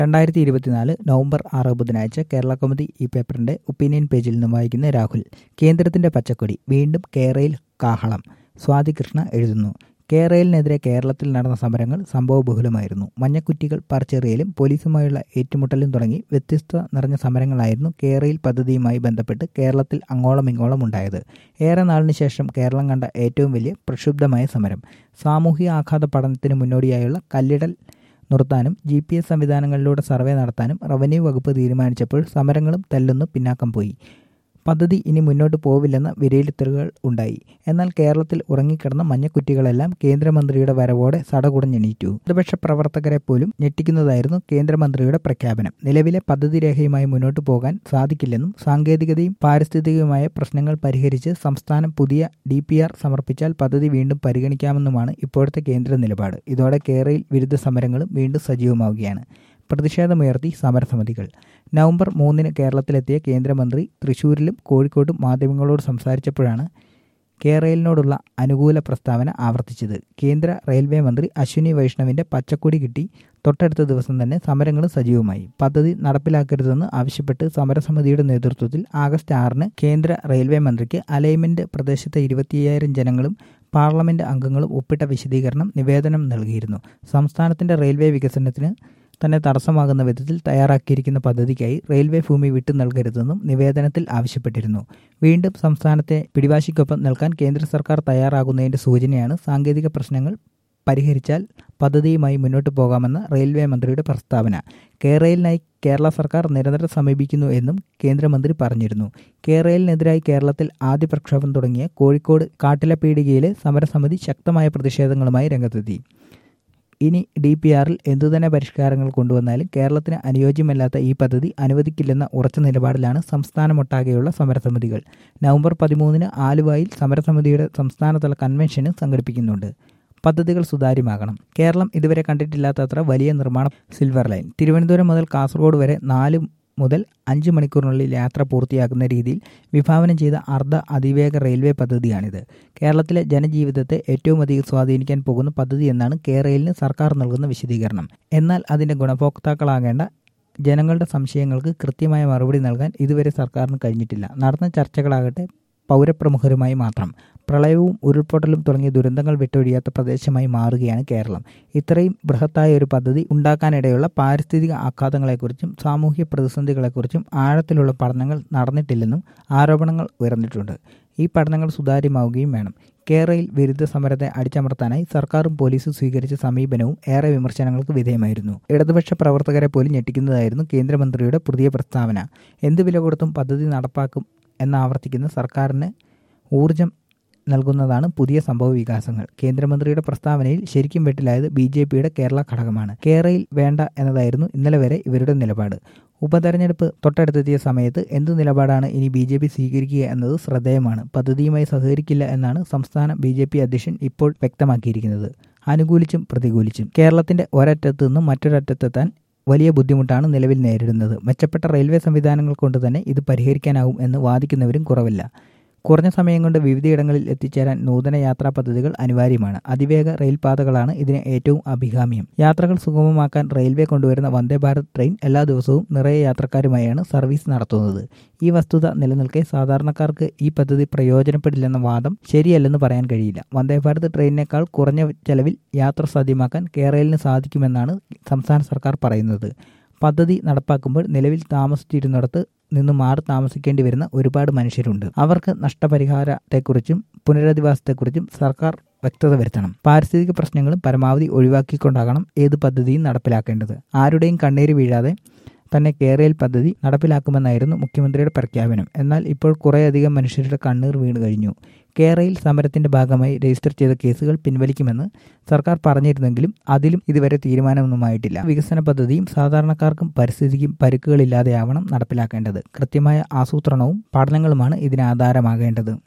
രണ്ടായിരത്തി ഇരുപത്തിനാല് നവംബർ ആറ് ബുധനാഴ്ച കേരള കൗമുദി ഈ പേപ്പറിന്റെ ഒപ്പീനിയൻ പേജിൽ നിന്നും വായിക്കുന്ന രാഹുൽ കേന്ദ്രത്തിന്റെ പച്ചക്കൊടി വീണ്ടും കേരയിൽ കാഹളം സ്വാതി കൃഷ്ണ എഴുതുന്നു കേരളിനെതിരെ കേരളത്തിൽ നടന്ന സമരങ്ങൾ സംഭവബഹുലമായിരുന്നു മഞ്ഞക്കുറ്റികൾ പറിച്ചെറിയലും പോലീസുമായുള്ള ഏറ്റുമുട്ടലും തുടങ്ങി വ്യത്യസ്ത നിറഞ്ഞ സമരങ്ങളായിരുന്നു കേരയിൽ പദ്ധതിയുമായി ബന്ധപ്പെട്ട് കേരളത്തിൽ അങ്ങോളം ഇങ്ങോളം ഉണ്ടായത് ഏറെ നാളിന് ശേഷം കേരളം കണ്ട ഏറ്റവും വലിയ പ്രക്ഷുബ്ധമായ സമരം സാമൂഹിക ആഘാത പഠനത്തിന് മുന്നോടിയായുള്ള കല്ലിടൽ നിർത്താനും ജി പി എസ് സംവിധാനങ്ങളിലൂടെ സർവേ നടത്താനും റവന്യൂ വകുപ്പ് തീരുമാനിച്ചപ്പോൾ സമരങ്ങളും തല്ലൊന്ന് പിന്നാക്കം പോയി പദ്ധതി ഇനി മുന്നോട്ട് പോവില്ലെന്ന വിലയിരുത്തലുകൾ ഉണ്ടായി എന്നാൽ കേരളത്തിൽ ഉറങ്ങിക്കിടന്ന മഞ്ഞക്കുറ്റികളെല്ലാം കേന്ദ്രമന്ത്രിയുടെ വരവോടെ സടകുടഞ്ഞെണീറ്റു പ്രതിപക്ഷ പ്രവർത്തകരെ പോലും ഞെട്ടിക്കുന്നതായിരുന്നു കേന്ദ്രമന്ത്രിയുടെ പ്രഖ്യാപനം നിലവിലെ പദ്ധതി രേഖയുമായി മുന്നോട്ട് പോകാൻ സാധിക്കില്ലെന്നും സാങ്കേതികതയും പാരിസ്ഥിതികവുമായ പ്രശ്നങ്ങൾ പരിഹരിച്ച് സംസ്ഥാനം പുതിയ ഡി പി ആർ സമർപ്പിച്ചാൽ പദ്ധതി വീണ്ടും പരിഗണിക്കാമെന്നുമാണ് ഇപ്പോഴത്തെ കേന്ദ്ര നിലപാട് ഇതോടെ കേരളയിൽ വിരുദ്ധ സമരങ്ങളും വീണ്ടും സജീവമാവുകയാണ് പ്രതിഷേധമുയർത്തി സമരസമിതികൾ നവംബർ മൂന്നിന് കേരളത്തിലെത്തിയ കേന്ദ്രമന്ത്രി തൃശൂരിലും കോഴിക്കോട്ടും മാധ്യമങ്ങളോട് സംസാരിച്ചപ്പോഴാണ് കേരളിനോടുള്ള അനുകൂല പ്രസ്താവന ആവർത്തിച്ചത് കേന്ദ്ര റെയിൽവേ മന്ത്രി അശ്വിനി വൈഷ്ണവിന്റെ പച്ചക്കൊടി കിട്ടി തൊട്ടടുത്ത ദിവസം തന്നെ സമരങ്ങളും സജീവമായി പദ്ധതി നടപ്പിലാക്കരുതെന്ന് ആവശ്യപ്പെട്ട് സമരസമിതിയുടെ നേതൃത്വത്തിൽ ആഗസ്റ്റ് ആറിന് കേന്ദ്ര റെയിൽവേ മന്ത്രിക്ക് അലൈൻമെന്റ് പ്രദേശത്തെ ഇരുപത്തിയ്യായിരം ജനങ്ങളും പാർലമെന്റ് അംഗങ്ങളും ഒപ്പിട്ട വിശദീകരണം നിവേദനം നൽകിയിരുന്നു സംസ്ഥാനത്തിന്റെ റെയിൽവേ വികസനത്തിന് തന്നെ തടസ്സമാകുന്ന വിധത്തിൽ തയ്യാറാക്കിയിരിക്കുന്ന പദ്ധതിക്കായി റെയിൽവേ ഭൂമി വിട്ടു നൽകരുതെന്നും നിവേദനത്തിൽ ആവശ്യപ്പെട്ടിരുന്നു വീണ്ടും സംസ്ഥാനത്തെ പിടിവാശിക്കൊപ്പം നിൽക്കാൻ കേന്ദ്ര സർക്കാർ തയ്യാറാകുന്നതിന്റെ സൂചനയാണ് സാങ്കേതിക പ്രശ്നങ്ങൾ പരിഹരിച്ചാൽ പദ്ധതിയുമായി മുന്നോട്ട് പോകാമെന്ന റെയിൽവേ മന്ത്രിയുടെ പ്രസ്താവന കേരളിനായി കേരള സർക്കാർ നിരന്തരം സമീപിക്കുന്നു എന്നും കേന്ദ്രമന്ത്രി പറഞ്ഞിരുന്നു കേരളിനെതിരായി കേരളത്തിൽ ആദ്യ പ്രക്ഷോഭം തുടങ്ങിയ കോഴിക്കോട് കാട്ടിലപ്പീടികയിലെ സമരസമിതി ശക്തമായ പ്രതിഷേധങ്ങളുമായി രംഗത്തെത്തി ഇനി ഡി പി ആറിൽ എന്തുതന്നെ പരിഷ്കാരങ്ങൾ കൊണ്ടുവന്നാലും കേരളത്തിന് അനുയോജ്യമല്ലാത്ത ഈ പദ്ധതി അനുവദിക്കില്ലെന്ന ഉറച്ച നിലപാടിലാണ് സംസ്ഥാനമൊട്ടാകെയുള്ള സമരസമിതികൾ നവംബർ പതിമൂന്നിന് ആലുവായിൽ സമരസമിതിയുടെ സംസ്ഥാനതല കൺവെൻഷന് സംഘടിപ്പിക്കുന്നുണ്ട് പദ്ധതികൾ സുതാര്യമാകണം കേരളം ഇതുവരെ കണ്ടിട്ടില്ലാത്തത്ര വലിയ നിർമ്മാണ സിൽവർ ലൈൻ തിരുവനന്തപുരം മുതൽ കാസർഗോഡ് വരെ നാല് മുതൽ അഞ്ച് മണിക്കൂറിനുള്ളിൽ യാത്ര പൂർത്തിയാക്കുന്ന രീതിയിൽ വിഭാവനം ചെയ്ത അർദ്ധ അതിവേഗ റെയിൽവേ പദ്ധതിയാണിത് കേരളത്തിലെ ജനജീവിതത്തെ ഏറ്റവും അധികം സ്വാധീനിക്കാൻ പോകുന്ന പദ്ധതി എന്നാണ് കേരളിന് സർക്കാർ നൽകുന്ന വിശദീകരണം എന്നാൽ അതിന്റെ ഗുണഭോക്താക്കളാകേണ്ട ജനങ്ങളുടെ സംശയങ്ങൾക്ക് കൃത്യമായ മറുപടി നൽകാൻ ഇതുവരെ സർക്കാരിന് കഴിഞ്ഞിട്ടില്ല നടന്ന ചർച്ചകളാകട്ടെ പൗരപ്രമുഖരുമായി മാത്രം പ്രളയവും ഉരുൾപൊട്ടലും തുടങ്ങിയ ദുരന്തങ്ങൾ വിട്ടൊഴിയാത്ത പ്രദേശമായി മാറുകയാണ് കേരളം ഇത്രയും ബൃഹത്തായ ഒരു പദ്ധതി ഉണ്ടാക്കാനിടയുള്ള പാരിസ്ഥിതിക ആഘാതങ്ങളെക്കുറിച്ചും സാമൂഹ്യ പ്രതിസന്ധികളെക്കുറിച്ചും ആഴത്തിലുള്ള പഠനങ്ങൾ നടന്നിട്ടില്ലെന്നും ആരോപണങ്ങൾ ഉയർന്നിട്ടുണ്ട് ഈ പഠനങ്ങൾ സുതാര്യമാവുകയും വേണം കേരളയിൽ വിരുദ്ധ സമരത്തെ അടിച്ചമർത്താനായി സർക്കാരും പോലീസും സ്വീകരിച്ച സമീപനവും ഏറെ വിമർശനങ്ങൾക്ക് വിധേയമായിരുന്നു ഇടതുപക്ഷ പ്രവർത്തകരെ പോലും ഞെട്ടിക്കുന്നതായിരുന്നു കേന്ദ്രമന്ത്രിയുടെ പുതിയ പ്രസ്താവന എന്ത് വില കൊടുത്തും പദ്ധതി നടപ്പാക്കും എന്നാവർത്തിക്കുന്ന സർക്കാരിന് ഊർജം നൽകുന്നതാണ് പുതിയ സംഭവ വികാസങ്ങൾ കേന്ദ്രമന്ത്രിയുടെ പ്രസ്താവനയിൽ ശരിക്കും വെട്ടിലായത് ബി ജെ പിയുടെ കേരള ഘടകമാണ് കേരളയിൽ വേണ്ട എന്നതായിരുന്നു ഇന്നലെ വരെ ഇവരുടെ നിലപാട് ഉപതെരഞ്ഞെടുപ്പ് തൊട്ടടുത്തെത്തിയ സമയത്ത് എന്ത് നിലപാടാണ് ഇനി ബി ജെ പി സ്വീകരിക്കുക എന്നത് ശ്രദ്ധേയമാണ് പദ്ധതിയുമായി സഹകരിക്കില്ല എന്നാണ് സംസ്ഥാന ബി ജെ പി അധ്യക്ഷൻ ഇപ്പോൾ വ്യക്തമാക്കിയിരിക്കുന്നത് അനുകൂലിച്ചും പ്രതികൂലിച്ചും കേരളത്തിന്റെ ഒരറ്റത്തു നിന്നും മറ്റൊരറ്റത്തെത്താൻ വലിയ ബുദ്ധിമുട്ടാണ് നിലവിൽ നേരിടുന്നത് മെച്ചപ്പെട്ട റെയിൽവേ സംവിധാനങ്ങൾ കൊണ്ട് തന്നെ ഇത് പരിഹരിക്കാനാവും എന്ന് വാദിക്കുന്നവരും കുറവില്ല കുറഞ്ഞ സമയം കൊണ്ട് വിവിധയിടങ്ങളിൽ എത്തിച്ചേരാൻ നൂതന യാത്രാ പദ്ധതികൾ അനിവാര്യമാണ് അതിവേഗ റെയിൽപാതകളാണ് ഇതിന് ഏറ്റവും അഭികാമ്യം യാത്രകൾ സുഗമമാക്കാൻ റെയിൽവേ കൊണ്ടുവരുന്ന വന്ദേ ഭാരത് ട്രെയിൻ എല്ലാ ദിവസവും നിറയെ യാത്രക്കാരുമായാണ് സർവീസ് നടത്തുന്നത് ഈ വസ്തുത നിലനിൽക്കെ സാധാരണക്കാർക്ക് ഈ പദ്ധതി പ്രയോജനപ്പെടില്ലെന്ന വാദം ശരിയല്ലെന്ന് പറയാൻ കഴിയില്ല വന്ദേ ഭാരത് ട്രെയിനിനേക്കാൾ കുറഞ്ഞ ചെലവിൽ യാത്ര സാധ്യമാക്കാൻ കേരളിന് സാധിക്കുമെന്നാണ് സംസ്ഥാന സർക്കാർ പറയുന്നത് പദ്ധതി നടപ്പാക്കുമ്പോൾ നിലവിൽ താമസിച്ചിരുന്നിടത്ത് നിന്ന് മാറി താമസിക്കേണ്ടി വരുന്ന ഒരുപാട് മനുഷ്യരുണ്ട് അവർക്ക് നഷ്ടപരിഹാരത്തെക്കുറിച്ചും പുനരധിവാസത്തെക്കുറിച്ചും സർക്കാർ വ്യക്തത വരുത്തണം പാരിസ്ഥിതിക പ്രശ്നങ്ങളും പരമാവധി ഒഴിവാക്കിക്കൊണ്ടാകണം ഏത് പദ്ധതിയും നടപ്പിലാക്കേണ്ടത് ആരുടെയും കണ്ണീര് വീഴാതെ തന്നെ കേരളയിൽ പദ്ധതി നടപ്പിലാക്കുമെന്നായിരുന്നു മുഖ്യമന്ത്രിയുടെ പ്രഖ്യാപനം എന്നാൽ ഇപ്പോൾ കുറേയധികം മനുഷ്യരുടെ കണ്ണീർ വീണു കഴിഞ്ഞു കേരളയിൽ സമരത്തിന്റെ ഭാഗമായി രജിസ്റ്റർ ചെയ്ത കേസുകൾ പിൻവലിക്കുമെന്ന് സർക്കാർ പറഞ്ഞിരുന്നെങ്കിലും അതിലും ഇതുവരെ തീരുമാനമൊന്നുമായിട്ടില്ല വികസന പദ്ധതിയും സാധാരണക്കാർക്കും പരിസ്ഥിതിക്കും പരുക്കുകളില്ലാതെയാവണം നടപ്പിലാക്കേണ്ടത് കൃത്യമായ ആസൂത്രണവും പഠനങ്ങളുമാണ് ഇതിന് ആധാരമാകേണ്ടത്